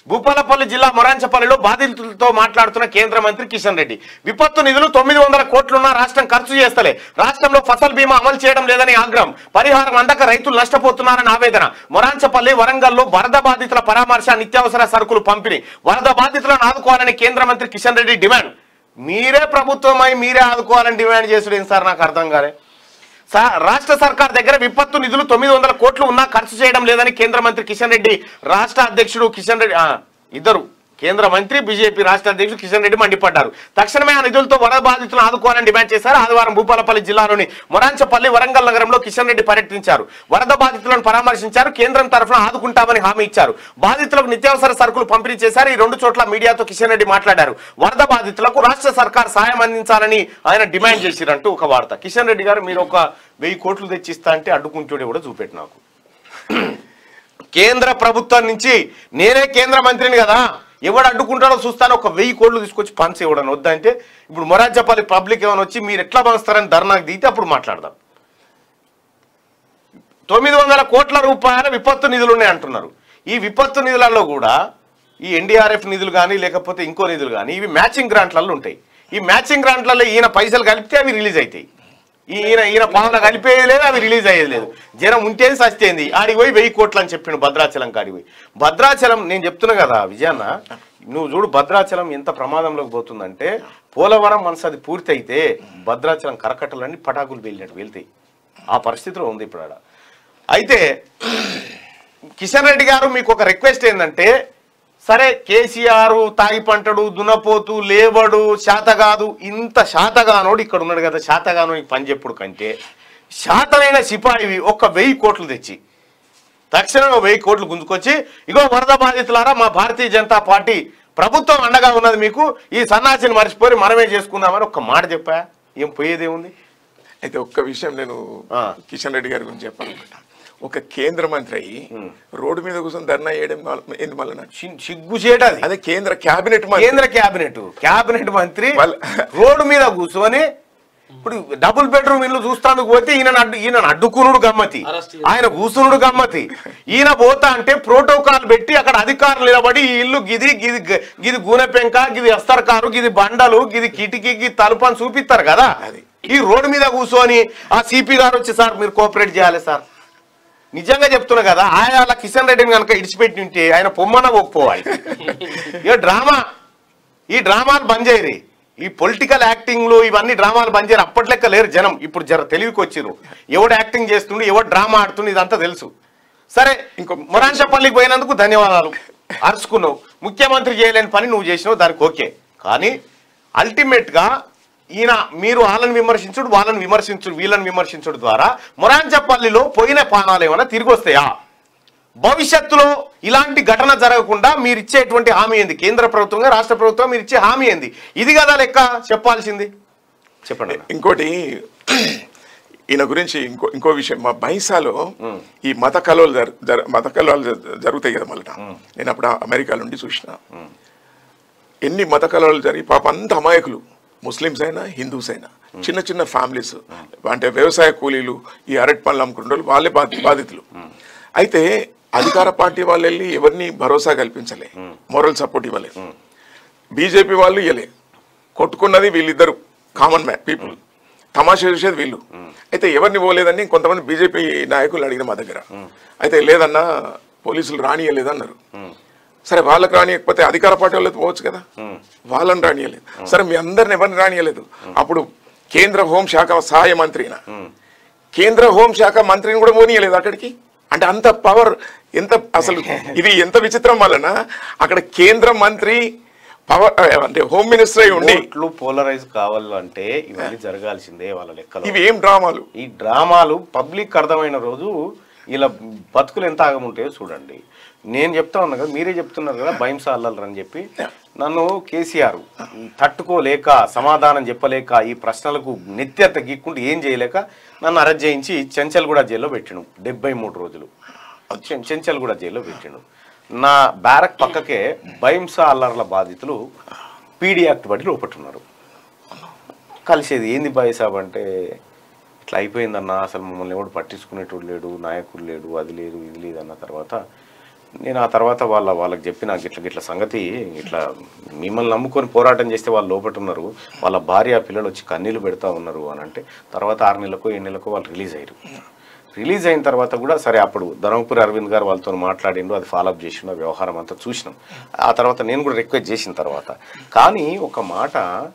భూపాలపల్లి జిల్లా మొరాంచపల్లిలో బాధితులతో మాట్లాడుతున్న కేంద్ర మంత్రి కిషన్ రెడ్డి విపత్తు నిధులు తొమ్మిది వందల కోట్లున్న రాష్ట్రం ఖర్చు చేస్తలే రాష్ట్రంలో ఫసల్ బీమా అమలు చేయడం లేదని ఆగ్రహం పరిహారం అందక రైతులు నష్టపోతున్నారని ఆవేదన మొరాంచపల్లి వరంగల్లో వరద బాధితుల పరామర్శ నిత్యావసర సరుకులు పంపిణీ వరద బాధితులను ఆదుకోవాలని కేంద్ర మంత్రి కిషన్ రెడ్డి డిమాండ్ మీరే ప్రభుత్వమై మీరే ఆదుకోవాలని డిమాండ్ చేసుడు ఏం సార్ నాకు అర్థం కాలే సా- రాష్ట్ర సర్కార్ దగ్గర విపత్తు నిధులు తొమ్మిది వందల కోట్లు ఉన్నా ఖర్చు చేయడం లేదని కేంద్ర మంత్రి కిషన్ రెడ్డి రాష్ట్ర అధ్యక్షుడు కిషన్ రెడ్డి ఆ, ఇద్దరు కేంద్ర మంత్రి బీజేపీ రాష్ట్ర అధ్యక్షుడు కిషన్ రెడ్డి మండిపడ్డారు తక్షణమే ఆ నిధులతో వరద బాధితులను ఆదుకోవాలని డిమాండ్ చేశారు ఆదివారం భూపాలపల్లి జిల్లాలోని మొరాంచపల్లి వరంగల్ నగరంలో కిషన్ రెడ్డి పర్యటించారు వరద బాధితులను పరామర్శించారు కేంద్రం తరఫున ఆదుకుంటామని హామీ ఇచ్చారు బాధితులకు నిత్యావసర సరుకులు పంపిణీ చేశారు ఈ రెండు చోట్ల మీడియాతో కిషన్ రెడ్డి మాట్లాడారు వరద బాధితులకు రాష్ట్ర సర్కార్ సాయం అందించాలని ఆయన డిమాండ్ చేసిరంటూ ఒక వార్త కిషన్ రెడ్డి గారు మీరు ఒక వెయ్యి కోట్లు తెచ్చిస్తా అంటే అడ్డుకుంటూడే కూడా చూపెట్టు నాకు కేంద్ర ప్రభుత్వం నుంచి నేనే కేంద్ర మంత్రిని కదా ఎవడు అడ్డుకుంటాడో చూస్తాను ఒక వెయ్యి కోట్లు తీసుకొచ్చి పంచ్ ఇవ్వడం వద్దంటే ఇప్పుడు మొరాజపల్లి పబ్లిక్ ఏమైనా వచ్చి మీరు ఎట్లా పంచుతారని ధర్నాకు దిగితే అప్పుడు మాట్లాడదాం తొమ్మిది వందల కోట్ల రూపాయల విపత్తు నిధులు ఉన్నాయి అంటున్నారు ఈ విపత్తు నిధులలో కూడా ఈ ఎన్డీఆర్ఎఫ్ నిధులు కానీ లేకపోతే ఇంకో నిధులు కానీ ఇవి మ్యాచింగ్ గ్రాంట్లలో ఉంటాయి ఈ మ్యాచింగ్ గ్రాంట్లలో ఈయన పైసలు కలిపితే అవి రిలీజ్ అవుతాయి ఈ- ఈయన ఈయన పాలన కలిపేది లేదు అవి రిలీజ్ అయ్యేది లేదు జనం ఉంటేది సస్తేంది ఆడికి పోయి వెయ్యి కోట్లు అని చెప్పిండు భద్రాచలం కాడికి పోయి భద్రాచలం నేను చెప్తున్నా కదా విజయన్న నువ్వు చూడు భద్రాచలం ఎంత ప్రమాదంలోకి పోతుందంటే పోలవరం మనసు అది పూర్తి అయితే భద్రాచలం కరకట్టలన్నీ పటాకులు వెళ్ళినట్టు వెళ్తాయి ఆ పరిస్థితిలో ఉంది ఇప్పుడు ఆడ అయితే కిషన్ రెడ్డి గారు మీకు ఒక రిక్వెస్ట్ ఏంటంటే సరే కేసీఆర్ తాగి పంటడు దునపోతు లేవడు శాతగాదు ఇంత శాతగానోడు ఇక్కడ ఉన్నాడు కదా శాతగాను పని చెప్పుడు కంటే శాతనైన సిపాయివి ఒక వెయ్యి కోట్లు తెచ్చి తక్షణం ఒక వెయ్యి కోట్లు గుంజుకొచ్చి ఇగో వరద బాధితులారా మా భారతీయ జనతా పార్టీ ప్రభుత్వం అండగా ఉన్నది మీకు ఈ సన్నాసిని మర్చిపోయి మనమే చేసుకుందామని ఒక మాట చెప్పా ఏం పోయేదేముంది అయితే ఒక్క విషయం నేను ఆ. కిషన్ రెడ్డి గారి గురించి చెప్పాలన్నమాట ఒక కేంద్ర మంత్రి అయ్యి రోడ్డు మీద కూర్చొని ధర్నా చేయడం వల్ల- ఏంది మళ్ళీ నాకు సి- సిగ్గు చేయటది అదే కేంద్ర క్యాబినెట్ మంత్రి కేంద్ర క్యాబినెట్ క్యాబినెట్ మంత్రి వాళ్ళ- రోడ్డు మీద కూర్చొని ఇప్పుడు డబుల్ బెడ్రూమ్ ఇల్లు చూస్తానికి పోతే ఈయన అడ్డు ఈయన అడ్డుకునుడు గమ్మతి అరెస్ట్ ఆయన కూసునుడు గమ్మతి ఈయన పోతా అంటే ప్రోటోకాల్ పెట్టి అక్కడ అధికారులు నిలబడి ఈ ఇల్లు గిది గిది గ- గిది గూనె పెంక గిది ఎస్తర్ కారు గిది బండలు గిది కిటికీ గిది తలుపు అని చూపిస్తారు కదా అది. ఈ రోడ్డు మీద కూర్చొని ఆ సిపి గారు వచ్చి సార్ మీరు కోఆపరేట్ చేయాలి సార్ నిజంగా చెప్తున్నా కదా ఆయన అలా కిషన్ రెడ్డిని కనుక ఇడిచిపెట్టి ఉంటే ఆయన పొమ్మన పోకపోవాలి ఇక డ్రామా ఈ డ్రామాలు బంద్ చేయరు ఈ పొలిటికల్ యాక్టింగ్లు ఇవన్నీ డ్రామాలు బంద్ చేయరు అప్పట్లెక్క లేరు జనం ఇప్పుడు జర తెలివికి వచ్చిర్రు ఎవడు యాక్టింగ్ చేస్తుండు ఎవడు డ్రామా ఆడుతుండు ఇదంతా తెలుసు సరే ఇంకో మొరాన్షపల్లికి పోయినందుకు ధన్యవాదాలు అరుచుకున్నావు ముఖ్యమంత్రి చేయలేని పని నువ్వు చేసినావు దానికి ఓకే కానీ అల్టిమేట్ గా ఈయన మీరు వాళ్ళని విమర్శించుడు వాళ్ళని విమర్శించుడు వీళ్ళని విమర్శించుడు ద్వారా మొరాంచపల్లిలో పోయిన పానాలు ఏమైనా తిరిగి వస్తాయా భవిష్యత్తులో ఇలాంటి ఘటన జరగకుండా మీరు ఇచ్చేటువంటి హామీ ఏంది కేంద్ర ప్రభుత్వంగా రాష్ట్ర ప్రభుత్వం మీరు ఇచ్చే హామీ ఏంది ఇది కదా లెక్క చెప్పాల్సింది చెప్పండి అన్న. ఇంకోటి ఈయన గురించి ఇంకో ఇంకో విషయం మా బైసాలో ఈ మత కలవలు జరు- జరు- మత కలవలు జరు- జరుగుతాయి కదా మళ్ళీ నేను అప్పుడు అమెరికా నుండి చూసిన ఎన్ని మత కలవలు జరిగి పాప అంత అమాయకులు ముస్లిమ్స్ అయినా హిందూస్ అయినా చిన్న చిన్న ఫ్యామిలీస్ అంటే వ్యవసాయ కూలీలు ఈ అరటి పనులు అమ్ముకునే వాళ్ళు వాళ్ళే బాధి బాధితులు అయితే అధికార పార్టీ వాళ్ళు వెళ్ళి ఎవరిని భరోసా కల్పించలే మోరల్ సపోర్ట్ ఇవ్వలేదు బీజేపీ వాళ్ళు ఇవ్వలే కొట్టుకున్నది వీళ్ళిద్దరు కామన్ మ్యాన్ పీపుల్ తమాషా చూసేది వీళ్ళు అయితే ఎవరిని పోలేదని కొంతమంది బీజేపీ నాయకులు అడిగిన మా దగ్గర అయితే లేదన్నా పోలీసులు రానియలేదన్నారు సరే వాళ్ళకి రానియకపోతే అధికార పార్టీ వాళ్ళతో పోవచ్చు కదా వాళ్ళని రానియలేదు సరే మీ అందరిని ఎవరిని రానియలేదు అప్పుడు కేంద్ర హోంశాఖ సహాయ మంత్రిన కేంద్ర హోంశాఖ మంత్రిని కూడా పోనీయలేదు అక్కడికి అంటే అంత పవర్ ఎంత అసలు ఇది ఎంత విచిత్రం వలన అక్కడ కేంద్ర మంత్రి పవర్ అంటే హోమ్ మినిస్టర్ అయి ఉండి ఓట్లు పోలరైజ్ కావాలంటే ఇవన్నీ జరగాల్సిందే వాళ్ళ లెక్కలో ఇవి ఏం డ్రామాలు ఈ డ్రామాలు పబ్లిక్ అర్థమైన రోజు ఇలా బతుకులు ఎంత ఆగముంటాయో చూడండి నేను చెప్తా ఉన్నా కదా మీరే చెప్తున్నారు కదా భయంసా అల్లరు అని చెప్పి నన్ను కేసీఆర్ తట్టుకోలేక సమాధానం చెప్పలేక ఈ ప్రశ్నలకు నెత్తెత్త గీక్కుంటూ ఏం చేయలేక నన్ను అరెస్ట్ చేయించి చెంచల్గూడ జైల్లో పెట్టిను డెబ్బై మూడు రోజులు చెం- చెంచల్గూడ జైల్లో పెట్టిండు నా బ్యారక్ పక్కకే భయంసా అల్లర్ల బాధితులు పీడీ యాక్ట్ బట్టి లోపట్టున్నారు కలిసేది ఏంది బాయ్ సాబ్ అంటే ఇట్లా అయిపోయిందన్న అసలు మమ్మల్ని ఎవడు పట్టించుకునేటోడు లేడు నాయకుడు లేడు అది లేదు ఇది లేదు అన్న తర్వాత నేను ఆ తర్వాత వాళ్ళ వాళ్ళకి చెప్పిన గిట్ల గిట్ల సంగతి ఇట్లా మిమ్మల్ని నమ్ముకొని పోరాటం చేస్తే వాళ్ళు లోపట ఉన్నారు వాళ్ళ భార్య పిల్లలు వచ్చి కన్నీళ్ళు పెడతా ఉన్నారు అని అంటే తర్వాత ఆరు నెలలకు ఏడు నెలలకు వాళ్ళు రిలీజ్ అయ్యారు రిలీజ్ అయిన తర్వాత కూడా సరే అప్పుడు ధర్మపురి అరవింద్ గారు వాళ్ళతో మాట్లాడిండు అది ఫాలోఅప్ చేసిండు ఆ వ్యవహారం అంతా చూసినాం ఆ తర్వాత నేను కూడా రిక్వెస్ట్ చేసిన తర్వాత కానీ ఒక మాట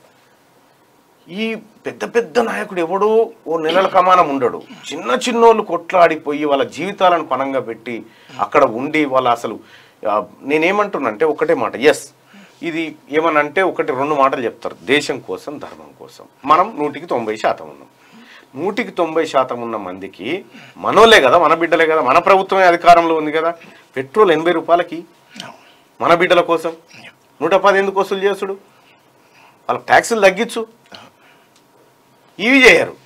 ఈ పెద్ద పెద్ద నాయకుడు ఎవడో ఓ నెలల కమానం ఉండడు చిన్న చిన్నోళ్ళు కొట్లాడిపోయి వాళ్ళ జీవితాలను పణంగా పెట్టి అక్కడ ఉండి వాళ్ళ అసలు ఆ, నేనేమంటున్నానంటే ఒకటే మాట ఎస్ ఇది ఏమనంటే ఒకటి రెండు మాటలు చెప్తారు దేశం కోసం ధర్మం కోసం మనం నూటికి తొంభై శాతం ఉన్నాం నూటికి తొంభై శాతం ఉన్న మందికి మనోలే కదా మన బిడ్డలే కదా మన ప్రభుత్వమే అధికారంలో ఉంది కదా పెట్రోల్ ఎనభై రూపాయలకి మన బిడ్డల కోసం నూట పది ఎందుకు వసూలు చేసుడు వాళ్ళకి ట్యాక్సులు తగ్గించు ఇవి చేయరు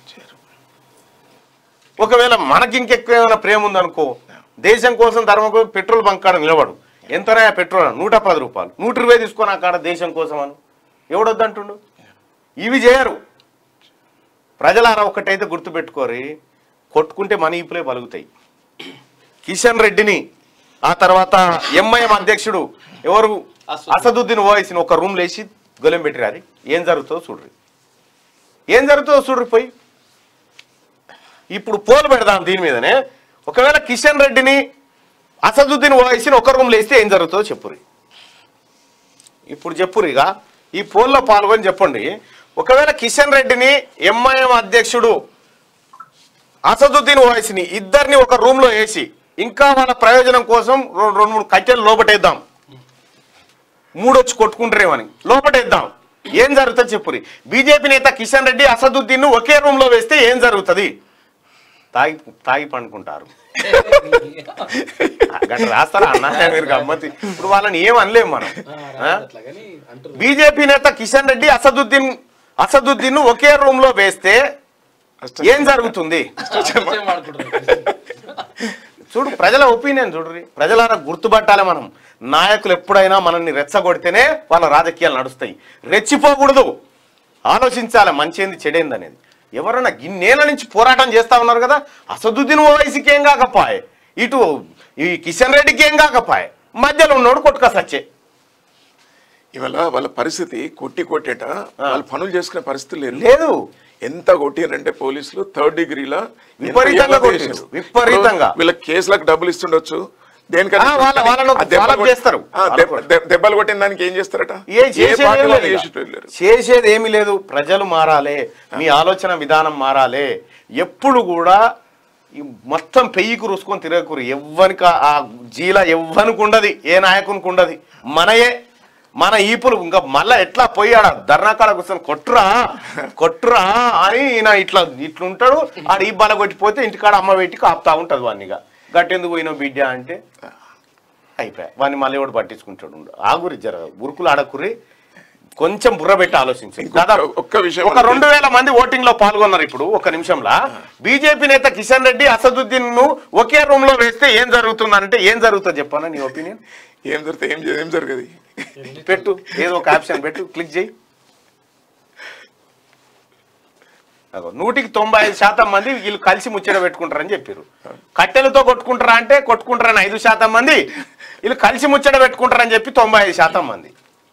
ఒకవేళ మనకి ఇంకెక్కువ ఏమైనా ప్రేమ ఉందనుకో దేశం కోసం ధర్మం కోసం పెట్రోల్ బంక్ కాడ నిలబడు ఎంతనా పెట్రోల్ నూట పది రూపాయలు నూట ఇరవై తీసుకొని ఆ కాడ దేశం కోసం అను ఎవడొద్దంటుండు ఇవి చేయరు ప్రజలారా ఒకటైతే గుర్తుపెట్టుకోరి కొట్టుకుంటే మన ఈపులే పలుగుతాయి కిషన్ రెడ్డిని ఆ తర్వాత ఎంఐఎం అధ్యక్షుడు ఎవరు అసదుద్దీన్ ఓవైసీని ఒక రూమ్ లేచి గొలెం పెట్టిరారి ఏం జరుగుతుందో చూడ్రి ఏం జరుగుతుందో చూడ్రి పోయి ఇప్పుడు పోలు పెడదాం దీని మీదనే ఒకవేళ కిషన్ రెడ్డిని అసదుద్దీన్ ఓవైసీని ఒక రూమ్ లేస్తే ఏం జరుగుతుందో చెప్పురి ఇప్పుడు చెప్పురు ఇక ఈ పోల్లో పాల్గొని చెప్పండి ఒకవేళ కిషన్ రెడ్డిని ఎంఐఎం అధ్యక్షుడు అసదుద్దీన్ ఓవైసీని ఇద్దరిని ఒక రూమ్ లో వేసి ఇంకా వాళ్ళ ప్రయోజనం కోసం రెండు రెండు మూడు కట్టెలు లోపటేద్దాం మూడు వచ్చి కొట్టుకుంటారేమని లోపటేద్దాం ఏం జరుగుతుంది చెప్పురి బీజేపీ నేత కిషన్ రెడ్డి అసదుద్దీన్ ఒకే రూమ్ లో వేస్తే ఏం జరుగుతుంది తాగి తాగి పండుకుంటారు గట్ల రాస్తారా అన్న మీరు గమ్మతి ఇప్పుడు వాళ్ళని ఏం అనలేము మనం ఆ? అట్లాగని అంటారు బీజేపీ నేత కిషన్ రెడ్డి అసదుద్దీన్ అసదుద్దీన్ ఒకే రూమ్ లో వేస్తే ఏం జరుగుతుంది అసత్యం ఆడుకుంటారు చూడు ప్రజల ఒపీనియన్ చూడ్రి ప్రజలారా గుర్తుపట్టాలి మనం నాయకులు ఎప్పుడైనా మనల్ని రెచ్చగొడితేనే వాళ్ళ రాజకీయాలు నడుస్తాయి రెచ్చిపోకూడదు ఆలోచించాలి మంచేంది చెడేంది అనేది ఎవరైనా ఇన్నేళ్ల నుంచి పోరాటం చేస్తా ఉన్నారు కదా అసదుద్దీన్ ఓవైసీకి ఏం కాకపాయే ఇటు ఈ కిషన్ రెడ్డికి ఏం కాకపాయే మధ్యలో ఉన్నోడు కొట్టుక సచ్చే ఇవాళ వాళ్ళ పరిస్థితి కొట్టి కొట్టేట వాళ్ళు పనులు చేసుకునే పరిస్థితి లేదు లేదు ఎంత కొట్టిరంటే పోలీసులు థర్డ్ డిగ్రీలా విపరీతంగా కొట్టిండ్రు. విపరీతంగా. వీళ్ళ కేసులకు డబ్బులు ఇస్తుండొచ్చు ఆ, దేనికన్నా వాళ్ళ- వాళ్ళను ఆ దెబ్బలు follow కొట్టి- చేస్తారు. ఆ, దెబ్బ- దెబ్బ- దెబ్బలు కొట్టిన దానికి ఏం చేస్తారట ఏ ఏ చేసేది పార్టీ ఏమీ వాళ్ళు లేదు చేసేటోళ్ళు ఇక. లేరు. చేసేది ఏమీ లేదు ప్రజలు మారాలి మీ ఆలోచన విధానం మారాలి ఎప్పుడు కూడా ఈ మొత్తం పెయ్యికి రుసుకొని తిరగకూరు ఎవ్వనికి ఆ- ఆ జీల ఎవ్వనికి ఉండదు ఏ నాయకునికి ఉండదు మనయే మన ఈపులు ఇంకా మళ్ళా ఎట్లా పోయాడ ధర్నాకాడ కూర్చొని కొట్టురా కొట్టురా అని ఈయన ఇట్లా ఇట్లుంటాడు ఆడ ఈ బల కొట్టిపోతే ఇంటికాడ అమ్మ పెట్టి కాపుతా ఉంటుంది వాడినిగా గట్టెందుకు పోయినావు బిడ్డ అంటే అయిపోయా వాడిని మళ్ళీ కూడా పట్టించుకుంటాడు ఆగురి జర ఉరుకులు ఆడకురి కొంచెం బుర్ర పెట్టి ఆలోచించండి ఇంకొక- దాదాపు ఒక్క విషయం ఒక రెండు వేల మంది ఓటింగ్ లో పాల్గొన్నారు ఇప్పుడు ఒక నిమిషంలో బీజేపీ నేత కిషన్ రెడ్డి అసదుద్దీన్ ను ఒకే రూమ్ లో వేస్తే ఏం జరుగుతుంది అంటే ఏం జరుగుతుంది చెప్పానా నీ ఒపీనియన్ ఏం జరుగుతుంది ఏం జ- ఏం జరగదు పెట్టు ఏదో ఒక ఆప్షన్ పెట్టు క్లిక్ చేయి అగో, నూటికి తొంభై ఐదు శాతం మంది వీళ్ళు కలిసి ముచ్చట పెట్టుకుంటారని చెప్పారు కట్టెలతో కొట్టుకుంటారా అంటే కొట్టుకుంటారని ఐదు శాతం మంది వీళ్ళు కలిసి ముచ్చట పెట్టుకుంటారని చెప్పి తొంభై ఐదు శాతం మంది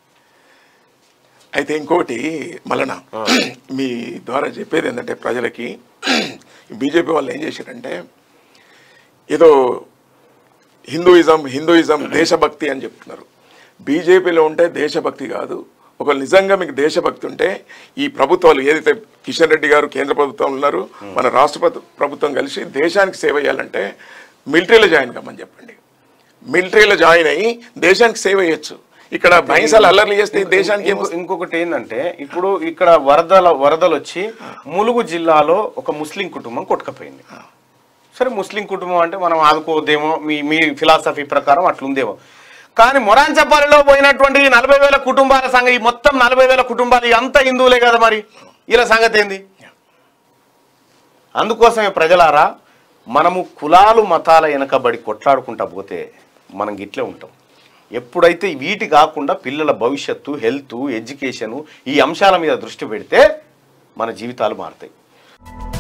అయితే ఇంకోటి మళ్ళన మీ ద్వారా చెప్పేది ఏంటంటే ప్రజలకి బీజేపీ వాళ్ళు ఏం చేశారంటే ఏదో హిందూయిజం హిందూయిజం దేశభక్తి అని చెప్తున్నారు బీజేపీలో ఉంటే దేశభక్తి కాదు ఒక నిజంగా మీకు దేశభక్తి ఉంటే ఈ ప్రభుత్వాలు ఏదైతే కిషన్ రెడ్డి గారు కేంద్ర ప్రభుత్వం ఉన్నారు మన రాష్ట్ర ప్రభు- ప్రభుత్వం కలిసి దేశానికి సేవ చేయాలంటే మిలిటరీలో జాయిన్ కమ్మని చెప్పండి మిలిటరీలో జాయిన్ అయ్యి దేశానికి సేవ చేయొచ్చు ఇక్కడ బైంసాలు అల్లర్లు చేస్తే ఈ దేశానికి ఏం ఇంకో- ఇంకొకటి ఏంటంటే ఇప్పుడు ఇక్కడ వరదల వరదలు వచ్చి ములుగు జిల్లాలో ఒక ముస్లిం కుటుంబం కొట్టుకపోయింది సరే ముస్లిం కుటుంబం అంటే మనం ఆదుకోవద్దేమో మీ మీ ఫిలాసఫీ ప్రకారం అట్లుందేమో కానీ మొరాంచపల్లిలో పోయినటువంటి ఈ నలభై వేల కుటుంబాల సంగతి ఈ మొత్తం నలభై వేల కుటుంబాలు అంతా హిందువులే కదా మరి ఇలా సంగతి ఏంది అందుకోసమే ప్రజలారా మనము కులాలు మతాల వెనకబడి కొట్లాడుకుంటా పోతే మనం గిట్లే ఉంటాం ఎప్పుడైతే వీటి కాకుండా పిల్లల భవిష్యత్తు హెల్త్ ఎడ్యుకేషను ఈ అంశాల మీద దృష్టి పెడితే మన జీవితాలు మారుతాయి